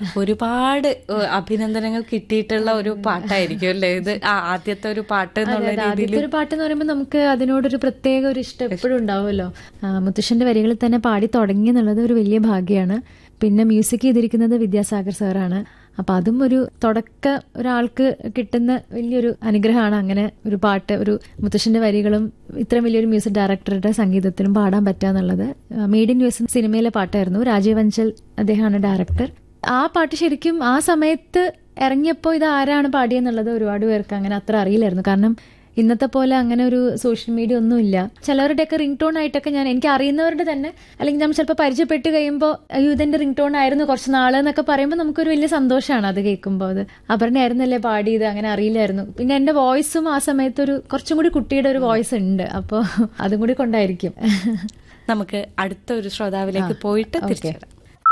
ഒരുപാട് ഏഹ്, അഭിനന്ദനങ്ങൾ കിട്ടിയിട്ടുള്ള ഒരു പാട്ടായിരിക്കും അല്ലേ ഇത് ആ, ആദ്യത്തെ ഒരു പാട്ട് എന്നുള്ള അതെ, ആദ്യത്തെ ഒരു പാട്ട് എന്ന് പറയുമ്പോൾ നമുക്ക് അതിനോടൊരു പ്രത്യേക ഒരു ഇഷ്ടം എപ്പോഴും ഉണ്ടാവുമല്ലോ ആ, മുത്തശ്ശന്റെ വരികളിൽ തന്നെ പാടി തുടങ്ങി എന്നുള്ളത് ഒരു വലിയ ഭാഗ്യമാണ് പിന്നെ മ്യൂസിക് ചെയ്തിരിക്കുന്നത് വിദ്യാസാഗർ സാറാണ് അപ്പൊ അതും ഒരു തുടക്ക ഒരാൾക്ക് കിട്ടുന്ന വലിയൊരു അനുഗ്രഹമാണ് അങ്ങനെ ഒരു പാട്ട് ഒരു മുത്തശ്ശന്റെ വരികളും ഇത്രയും വലിയൊരു മ്യൂസിക് ഡയറക്ടറുടെ സംഗീതത്തിലും പാടാൻ പറ്റുക എന്നുള്ളത് മെയ്ഡ് ഇൻ യു എസ് സിനിമയിലെ പാട്ടായിരുന്നു രാജീവ് അഞ്ചൽ അദ്ദേഹമാണ് ഡയറക്ടർ ആ പാട്ട് ശരിക്കും ആ സമയത്ത് ഇറങ്ങിയപ്പോൾ ഇത് ആരാണ് പാടിയെന്നുള്ളത് ഒരുപാട് പേർക്ക് അങ്ങനെ അത്ര അറിയില്ലായിരുന്നു കാരണം ഇന്നത്തെ പോലെ അങ്ങനെ ഒരു സോഷ്യൽ മീഡിയ ഒന്നുമില്ല ചിലവരുടെയൊക്കെ റിംഗ് ടോൺ ആയിട്ടൊക്കെ ഞാൻ എനിക്ക് അറിയുന്നവരുടെ തന്നെ അല്ലെങ്കിൽ നമ്മൾ ചിലപ്പോൾ പരിചയപ്പെട്ട് കഴിയുമ്പോൾ അയ്യോ ഇതെന്റെ റിംഗ് ടോൺ ആയിരുന്നു കുറച്ച് നാള് എന്നൊക്കെ പറയുമ്പോൾ നമുക്കൊരു വലിയ സന്തോഷമാണ് അത് കേൾക്കുമ്പോൾ അത് അപർണ ആയിരുന്നല്ലേ പാടിയത് അങ്ങനെ അറിയില്ലായിരുന്നു പിന്നെ എന്റെ വോയിസും ആ സമയത്ത് ഒരു കുറച്ചും കൂടി കുട്ടിയുടെ ഒരു വോയിസ് ഉണ്ട് അപ്പോൾ അതും കൂടി കൊണ്ടായിരിക്കും നമുക്ക് അടുത്ത ഒരു ശ്രോതാവിലേക്ക് പോയിട്ട് തിരിച്ചു വരാം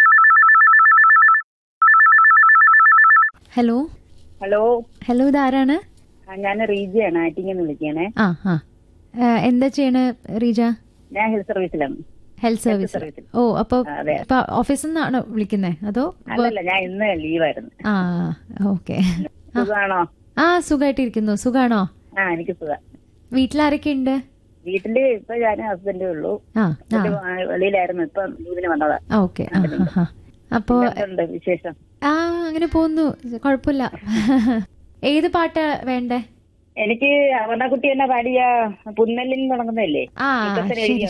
ഹലോ ഹലോ ഹലോ ഇതാരാണ് ഞാൻ റീജയാണ് ആറ്റിങ്ങന്ന് വിളിക്കണേ ആ ആ ആ, എന്താ ചെയ്യണേ റീജ ഞാൻ ഹെൽത്ത് സർവീസിലാണ് ഹെൽത്ത് സർവീസ് സർവീസിൽ. ഓ അപ്പൊ അതെ. ഇപ്പൊ ഓഫീസിൽ നിന്നാണോ വിളിക്കുന്നേ അതോ അല്ലല്ല ഞാൻ ഇന്ന് ലീവായിരുന്നു ആ ഓക്കെ സുഖാണോ ആ സുഖമായിട്ടിരിക്കുന്നു സുഖാണോ ആ എനിക്ക് സുഖം വീട്ടിലാരൊക്കെ ഉണ്ട് വീട്ടില് ഇപ്പൊ ഞാൻ ഹസ്ബൻഡേ ഉള്ളൂ ആ ആ ഹസ്ബൻഡ് വെളിയിലായിരുന്നു ഇപ്പൊ ലീവിന് വന്നതാ ഓക്കെ ആ ആ, ആ അപ്പോ എന്തുണ്ട് വിശേഷം ആ അങ്ങനെ പോകുന്നു കുഴപ്പമില്ല ഏത് പാട്ടാ വേണ്ടേ എനിക്ക് അവർണക്കുട്ടി എന്നെ പാടിയ പുന്നലിൽ തുടങ്ങുന്നതല്ലേ ആ ഇതൊക്കെ ശരി